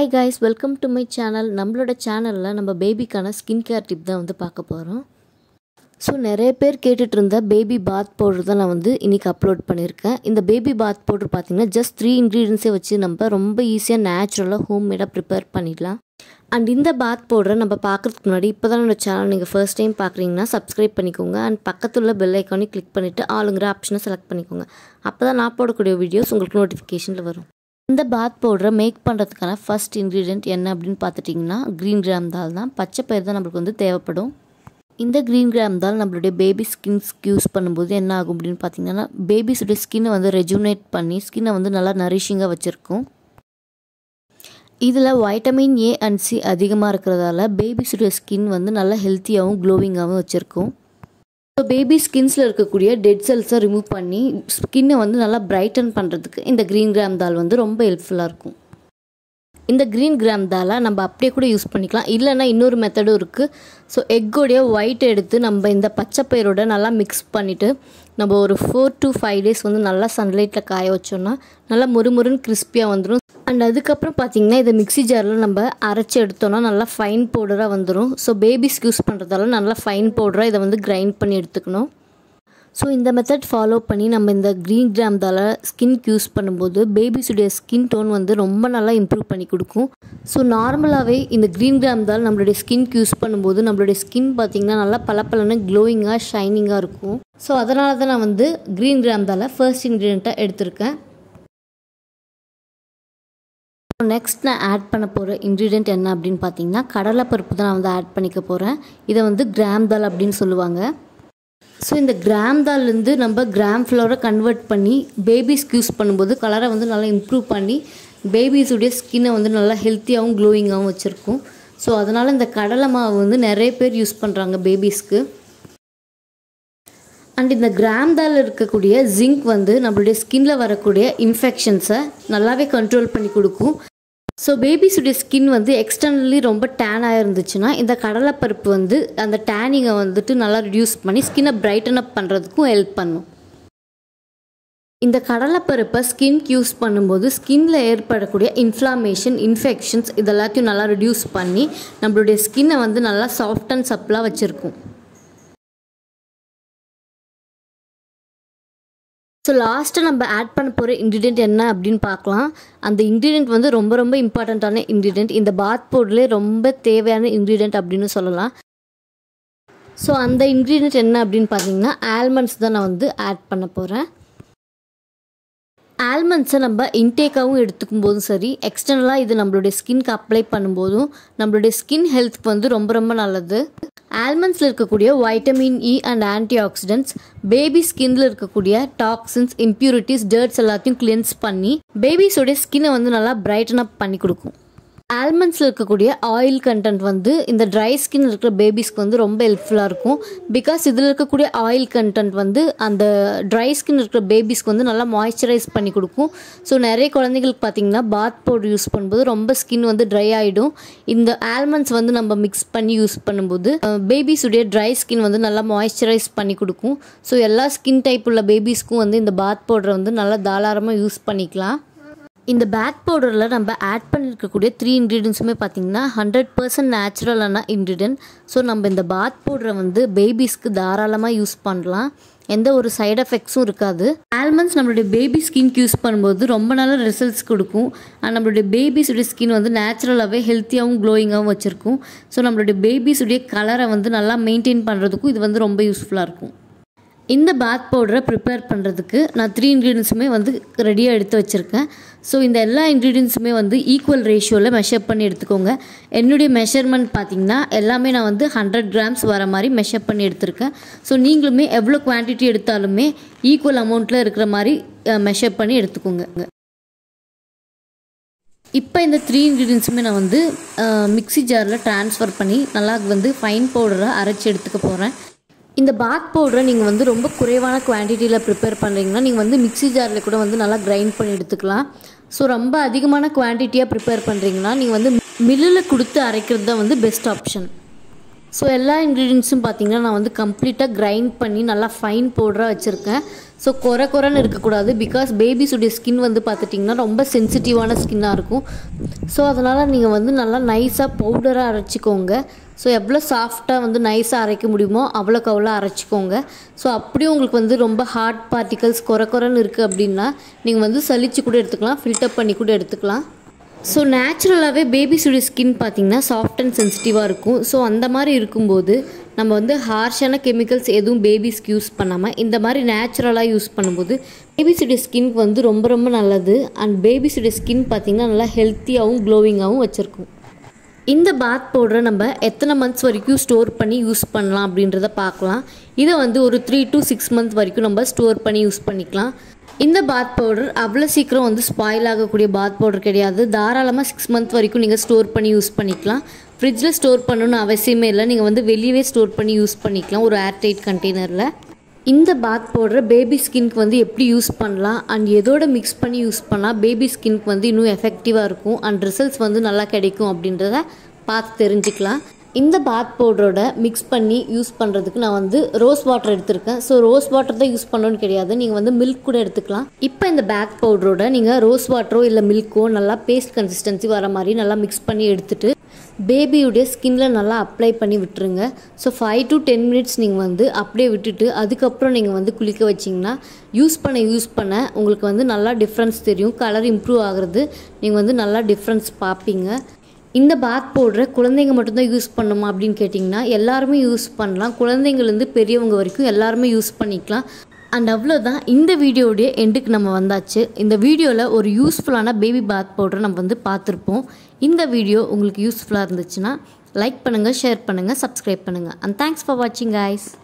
hi guys welcome to my channel நம்மளோட சேனலில் நம்ம பேபிக்கான ஸ்கின் கேர் டிப் தான் வந்து பார்க்க போகிறோம் ஸோ நிறைய பேர் கேட்டுட்டு இருந்த பேபி பாத் பவுடர் தான் நான் வந்து இன்றைக்கி அப்லோட் பண்ணியிருக்கேன் இந்த பேபி பாத் பவுடர் பார்த்தீங்கன்னா ஜஸ்ட் த்ரீ இன்க்ரீடியன்ஸே வச்சு நம்ம ரொம்ப ஈஸியாக நேச்சுரலாக ஹோம் மேடாக ப்ரிப்பேர் பண்ணிடலாம் அண்ட் இந்த பாத் பவுடரை நம்ம பார்க்குறதுக்கு முன்னாடி இப்போ தான் என்னோட சேனல் நீங்கள் ஃபர்ஸ்ட் டைம் பார்க்குறீங்கன்னா சப்ஸ்கிரைப் பண்ணிக்கோங்க அண்ட் பக்கத்தில் உள்ள பெல் ஐக்கானே கிளிக் பண்ணிவிட்டு ஆளுங்கிற ஆப்ஷனை செலக்ட் பண்ணிக்கோங்க அப்போ தான் நான் போடக்கூடிய வீடியோஸ் உங்களுக்கு நோட்டிஃபிகேஷனில் வரும் இந்த பாத் பவுடரை மேக் பண்ணுறதுக்கான ஃபர்ஸ்ட் இன்க்ரீடியன்ட் என்ன அப்படின்னு பார்த்துட்டிங்கன்னா க்ரீன் கிராம் தால் தான் பச்சை பயிர் தான் நம்மளுக்கு வந்து தேவைப்படும் இந்த க்ரீன் கிராம் தால் நம்மளுடைய பேபி ஸ்கின்ஸ்க்கு யூஸ் பண்ணும்போது என்ன ஆகும் அப்படின்னு பார்த்தீங்கன்னா பேபிஸுடைய ஸ்கின்னை வந்து ரெஜுனேட் பண்ணி ஸ்கின்னை வந்து நல்லா நரிஷிங்காக வச்சுருக்கும் இதில் வைட்டமின் ஏ அண்ட் சி அதிகமாக இருக்கிறதால பேபிஸுடைய ஸ்கின் வந்து நல்லா ஹெல்த்தியாகவும் க்ளோவிங்காகவும் வச்சுருக்கும் ஸோ பேபி ஸ்கின்ஸில் இருக்கக்கூடிய டெட் செல்ஸை ரிமூவ் பண்ணி ஸ்கின்னை வந்து நல்லா பிரைட்டன் பண்ணுறதுக்கு இந்த க்ரீன் கிராம் தால் வந்து ரொம்ப ஹெல்ப்ஃபுல்லாக இருக்கும் இந்த க்ரீன் கிராம் தாலை நம்ம அப்படியே கூட யூஸ் பண்ணிக்கலாம் இல்லைன்னா இன்னொரு மெத்தடும் இருக்குது ஸோ எக்கோடைய ஒயிட் எடுத்து நம்ம இந்த பச்சை பயிரோட நல்லா மிக்ஸ் பண்ணிவிட்டு நம்ம ஒரு ஃபோர் டு ஃபைவ் டேஸ் வந்து நல்லா சன்லைட்டில் காய வச்சோன்னா நல்லா முறுமுறுன்னு கிறிஸ்பியாக வந்துடும் அண்ட் அதுக்கப்புறம் பார்த்திங்கன்னா இதை மிக்ஸி ஜாரில் நம்ம அரைச்சி எடுத்தோன்னா நல்லா ஃபைன் பவுடராக வந்துடும் ஸோ பேபிஸ்க்கு யூஸ் பண்ணுறதால நல்லா ஃபைன் பவுடராக இதை வந்து கிரைண்ட் பண்ணி எடுத்துக்கணும் ஸோ இந்த மெத்தட் ஃபாலோ பண்ணி நம்ம இந்த க்ரீன் கிராம்தால் ஸ்கின்க்கு யூஸ் பண்ணும்போது பேபிஸுடைய ஸ்கின் டோன் வந்து ரொம்ப நல்லா இம்ப்ரூவ் பண்ணி கொடுக்கும் ஸோ நார்மலாகவே இந்த க்ரீன் கிராம்தால் நம்மளுடைய ஸ்கின்க்கு யூஸ் பண்ணும்போது நம்மளுடைய ஸ்கின் பார்த்திங்கன்னா நல்லா பளபளன்னு க்ளோயிங்காக ஷைனிங்காக இருக்கும் ஸோ அதனால தான் நான் வந்து க்ரீன் கிராம்தால் ஃபர்ஸ்ட் இன்க்ரீடியண்ட்டாக எடுத்திருக்கேன் நெக்ஸ்ட் நான் ஆட் பண்ண போகிற இன்க்ரீடியண்ட் என்ன அப்படின்னு பார்த்தீங்கன்னா கடலைப்பருப்பு தான் நான் வந்து ஆட் பண்ணிக்க போகிறேன் இதை வந்து கிராம் தால் அப்படின்னு சொல்லுவாங்க ஸோ இந்த கிராம் தால்லேருந்து நம்ம கிராம் ஃப்ளோரை கன்வெர்ட் பண்ணி பேபிஸ்க்கு யூஸ் பண்ணும்போது கலரை வந்து நல்லா இம்ப்ரூவ் பண்ணி பேபிஸுடைய ஸ்கின்னை வந்து நல்லா ஹெல்த்தியாகவும் க்ளோயிங்காகவும் வச்சுருக்கும் ஸோ அதனால் இந்த கடலை மாவு வந்து நிறைய பேர் யூஸ் பண்ணுறாங்க பேபிஸ்க்கு அண்ட் இந்த கிராம் தால் இருக்கக்கூடிய ஜிங்க் வந்து நம்மளுடைய ஸ்கின்ல வரக்கூடிய இன்ஃபெக்ஷன்ஸை நல்லாவே கண்ட்ரோல் பண்ணி கொடுக்கும் ஸோ பேபிஸுடைய ஸ்கின் வந்து எக்ஸ்டர்னலி ரொம்ப டேன் ஆகிருந்துச்சுன்னா இந்த கடலைப்பருப்பு வந்து அந்த டேனிங்கை வந்துட்டு நல்லா ரிடியூஸ் பண்ணி ஸ்கின்னை பிரைட்டன் அப் பண்ணுறதுக்கும் ஹெல்ப் பண்ணும் இந்த கடலைப்பருப்பை ஸ்கின்க்கு யூஸ் பண்ணும்போது ஸ்கின்ல ஏற்படக்கூடிய இன்ஃப்ளாமேஷன் இன்ஃபெக்ஷன்ஸ் இதெல்லாத்தையும் நல்லா ரிடியூஸ் பண்ணி நம்மளுடைய ஸ்கின்னை வந்து நல்லா சாஃப்ட் அண்ட் சப்ளாக வச்சுருக்கும் ஸோ லாஸ்ட்டாக நம்ம ஆட் பண்ண போகிற இன்க்ரீடியண்ட் என்ன அப்படின்னு பார்க்கலாம் அந்த இன்க்ரீடியண்ட் வந்து ரொம்ப ரொம்ப இம்பார்ட்டண்ட்டான இன்க்ரீடியண்ட் இந்த பாத் பவுடர்லேயே ரொம்ப தேவையான இன்க்ரீடியண்ட் அப்படின்னு சொல்லலாம் ஸோ அந்த இன்க்ரீடியண்ட் என்ன அப்படின்னு பார்த்தீங்கன்னா ஆல்மண்ட்ஸ் தான் நான் வந்து ஆட் பண்ண போகிறேன் ஆல்மண்ட்ஸை நம்ம இன்டேக்காகவும் எடுத்துக்கும் போதும் சரி எக்ஸ்டர்னலாக இது நம்மளுடைய ஸ்கின்க்கு அப்ளை பண்ணும்போதும் நம்மளுடைய ஸ்கின் ஹெல்த்துக்கு வந்து ரொம்ப ரொம்ப நல்லது ஆல்மண்ட்ஸில் இருக்கக்கூடிய vitamin E and antioxidants baby ஸ்கின்ல இருக்கக்கூடிய டாக்ஸின்ஸ் இம்ப்யூரிட்டிஸ் டர்ட்ஸ் எல்லாத்தையும் கிளென்ஸ் பண்ணி பேபிஸோடைய ஸ்கின்னை வந்து நல்லா பிரைட்டன் அப் பண்ணி கொடுக்கும் ஆல்மண்ட்ஸில் இருக்கக்கூடிய ஆயில் கண்டென்ட் வந்து இந்த ட்ரை ஸ்கின் இருக்கிற பேபிஸ்க்கு வந்து ரொம்ப ஹெல்ப்ஃபுல்லாக இருக்கும் பிகாஸ் இதில் இருக்கக்கூடிய ஆயில் கண்டென்ட் வந்து அந்த ட்ரை ஸ்கின் இருக்கிற பேபிஸ்க்கு வந்து நல்லா மாய்ஸ்சரைஸ் பண்ணி கொடுக்கும் ஸோ நிறைய குழந்தைங்களுக்கு பார்த்தீங்கன்னா பாத் பவுடர் யூஸ் பண்ணும்போது ரொம்ப ஸ்கின் வந்து ட்ரை ஆகிடும் இந்த ஆல்மண்ட்ஸ் வந்து நம்ம மிக்ஸ் பண்ணி யூஸ் பண்ணும்போது பேபிஸுடைய ட்ரை ஸ்கின் வந்து நல்லா மாய்ஸ்சரைஸ் பண்ணி கொடுக்கும் ஸோ எல்லா ஸ்கின் டைப் உள்ள பேபிஸ்க்கும் வந்து இந்த பாத் பவுடரை வந்து நல்லா தாராளமாக யூஸ் பண்ணிக்கலாம் இந்த பேக் பவுடரில் நம்ம ஆட் பண்ணியிருக்கக்கூடிய த்ரீ இன்க்ரீடியன்ஸுமே பார்த்திங்கன்னா ஹண்ட்ரட் பர்சன்ட் நேச்சுரலான இன்க்ரீடியன்ட் ஸோ நம்ம இந்த பாத் பவுடரை வந்து பேபிஸ்க்கு தாராளமாக யூஸ் பண்ணலாம் எந்த ஒரு சைட் எஃபெக்ட்ஸும் இருக்காது ஆல்மண்ட்ஸ் நம்மளுடைய பேபி ஸ்கின்க்கு யூஸ் பண்ணும்போது ரொம்ப நல்ல ரிசல்ட்ஸ் கொடுக்கும் அண்ட் நம்மளுடைய பேபிஸுடைய ஸ்கின் வந்து நேச்சுரலாகவே ஹெல்த்தியாகவும் க்ளோயிங்காகவும் வச்சுருக்கும் ஸோ நம்மளுடைய பேபிஸுடைய கலரை வந்து நல்லா மெயின்டைன் பண்ணுறதுக்கும் இது வந்து ரொம்ப யூஸ்ஃபுல்லாக இருக்கும் இந்த பாத் பவுடரை ப்ரிப்பேர் பண்ணுறதுக்கு நான் த்ரீ இன்க்ரீடியன்ஸுமே வந்து ரெடியாக எடுத்து வச்சுருக்கேன் ஸோ இந்த எல்லா இன்க்ரீடியன்ஸுமே வந்து ஈக்குவல் ரேஷியோவில் மெஷர் பண்ணி எடுத்துக்கோங்க என்னுடைய மெஷர்மெண்ட் பார்த்திங்கன்னா எல்லாமே நான் வந்து ஹண்ட்ரட் கிராம்ஸ் வர மாதிரி மெஷர் பண்ணி எடுத்திருக்கேன் ஸோ நீங்களுமே எவ்வளோ குவான்டிட்டி எடுத்தாலுமே ஈக்குவல் அமௌண்ட்டில் இருக்கிற மாதிரி மெஷர் பண்ணி எடுத்துக்கோங்க இப்போ இந்த த்ரீ இன்க்ரீடியன்ஸுமே நான் வந்து மிக்ஸி ஜாரில் ட்ரான்ஸ்ஃபர் பண்ணி நல்லா வந்து ஃபைன் பவுடராக அரைச்சி எடுத்துக்க போகிறேன் இந்த பாத் பவுடரை நீங்கள் வந்து ரொம்ப குறைவான குவான்டிட்டியில் ப்ரிப்பேர் பண்ணுறீங்கன்னா நீங்கள் வந்து மிக்ஸி ஜாரில் கூட வந்து நல்லா கிரைண்ட் பண்ணி எடுத்துக்கலாம் ஸோ ரொம்ப அதிகமான குவான்டிட்டியாக ப்ரிப்பேர் பண்ணுறீங்கன்னா நீங்கள் வந்து மில்லில் கொடுத்து அரைக்கிறது தான் வந்து பெஸ்ட் ஆப்ஷன் ஸோ எல்லா இன்க்ரீடியன்ஸும் பார்த்தீங்கன்னா நான் வந்து கம்ப்ளீட்டாக கிரைண்ட் பண்ணி நல்லா ஃபைன் பவுடராக வச்சுருக்கேன் ஸோ குறை குறைன்னு இருக்கக்கூடாது பிகாஸ் பேபிஸுடைய ஸ்கின் வந்து பார்த்துட்டிங்கன்னா ரொம்ப சென்சிட்டிவான ஸ்கின்னாக இருக்கும் ஸோ அதனால் நீங்கள் வந்து நல்லா நைஸாக பவுடராக அரைச்சிக்கோங்க ஸோ எவ்வளோ சாஃப்டாக வந்து நைஸாக அரைக்க முடியுமோ அவ்வளோக்கு அவ்வளோ அரைச்சிக்கோங்க ஸோ அப்படியும் உங்களுக்கு வந்து ரொம்ப ஹார்ட் பார்ட்டிகல்ஸ் குறை குறைன்னு இருக்குது அப்படின்னா நீங்கள் வந்து சலிச்சு கூட எடுத்துக்கலாம் ஃபில்டர் பண்ணி கூட எடுத்துக்கலாம் ஸோ நேச்சுரலாகவே பேபிஸுடைய ஸ்கின் பார்த்திங்கன்னா சாஃப்ட் அண்ட் சென்சிட்டிவாக இருக்கும் ஸோ அந்த மாதிரி இருக்கும்போது நம்ம வந்து ஹார்ஷான கெமிக்கல்ஸ் எதுவும் பேபிஸ்க்கு யூஸ் பண்ணாமல் இந்த மாதிரி நேச்சுரலாக யூஸ் பண்ணும்போது பேபிஸுடைய ஸ்கின்க்கு வந்து ரொம்ப ரொம்ப நல்லது அண்ட் பேபிஸுடைய ஸ்கின் பார்த்திங்கன்னா நல்லா ஹெல்த்தியாகவும் க்ளோவிங்காகவும் வச்சுருக்கும் இந்த பாத் பவுடரை நம்ம எத்தனை மந்த்ஸ் வரைக்கும் ஸ்டோர் பண்ணி யூஸ் பண்ணலாம் அப்படின்றத பார்க்கலாம் இதை வந்து ஒரு த்ரீ டு சிக்ஸ் மந்த் வரைக்கும் நம்ம ஸ்டோர் பண்ணி யூஸ் பண்ணிக்கலாம் இந்த பாத் பவுடர் அவ்வளோ சீக்கிரம் வந்து ஸ்பாயில் ஆகக்கூடிய பாத் பவுடர் கிடையாது தாராளமாக சிக்ஸ் மந்த் வரைக்கும் நீங்கள் ஸ்டோர் பண்ணி யூஸ் பண்ணிக்கலாம் ஃப்ரிட்ஜில் ஸ்டோர் பண்ணணும்னு அவசியமே இல்லை நீங்கள் வந்து வெளியவே ஸ்டோர் பண்ணி யூஸ் பண்ணிக்கலாம் ஒரு ஏர்டைட் கண்டெய்னரில் இந்த பாத் பவுடரை பேபி ஸ்கின்க்கு வந்து எப்படி யூஸ் பண்ணலாம் அண்ட் எதோட மிக்ஸ் பண்ணி யூஸ் பண்ணால் பேபி ஸ்கின்க்கு வந்து இன்னும் எஃபெக்டிவாக இருக்கும் அண்ட் ரிசல்ட்ஸ் வந்து நல்லா கிடைக்கும் அப்படின்றத பார்த்து தெரிஞ்சுக்கலாம் இந்த பாத் பவுடரோட மிக்ஸ் பண்ணி யூஸ் பண்ணுறதுக்கு நான் வந்து ரோஸ் வாட்டர் எடுத்திருக்கேன் ஸோ ரோஸ் வாட்டர் தான் யூஸ் பண்ணணும்னு கிடையாது நீங்கள் வந்து மில்க் கூட எடுத்துக்கலாம் இப்போ இந்த பேக் பவுடரோட நீங்கள் ரோஸ் வாட்டரோ இல்லை மில்க்கோ நல்லா பேஸ்ட் கன்சிஸ்டன்சி வர மாதிரி நல்லா மிக்ஸ் பண்ணி எடுத்துட்டு பேபியுடைய ஸ்கின்ல நல்லா அப்ளை பண்ணி விட்டுருங்க so five to ten minutes நீங்கள் வந்து அப்படியே விட்டுட்டு அதுக்கப்புறம் நீங்கள் வந்து குளிக்க வச்சிங்கன்னா யூஸ் பண்ண யூஸ் பண்ண உங்களுக்கு வந்து நல்லா டிஃப்ரென்ஸ் தெரியும் கலர் இம்ப்ரூவ் ஆகுறது நீங்கள் வந்து நல்லா டிஃப்ரென்ஸ் பார்ப்பீங்க இந்த பாத் பவுடரை குழந்தைங்க மட்டும்தான் யூஸ் பண்ணுமா அப்படின்னு கேட்டிங்கன்னா எல்லாருமே யூஸ் பண்ணலாம் குழந்தைங்கள்லேருந்து பெரியவங்க வரைக்கும் எல்லாருமே யூஸ் பண்ணிக்கலாம் அண்ட் அவ்வளோதான் இந்த வீடியோடைய எண்டுக்கு நம்ம வந்தாச்சு இந்த வீடியோவில் ஒரு யூஸ்ஃபுல்லான பேபி பாத் பவுடர் நம்ம வந்து பார்த்துருப்போம் இந்த வீடியோ உங்களுக்கு யூஸ்ஃபுல்லாக இருந்துச்சுன்னா லைக் பண்ணுங்கள் ஷேர் பண்ணுங்கள் சப்ஸ்கிரைப் பண்ணுங்கள் அண்ட் தேங்க்ஸ் ஃபார் வாட்சிங் guys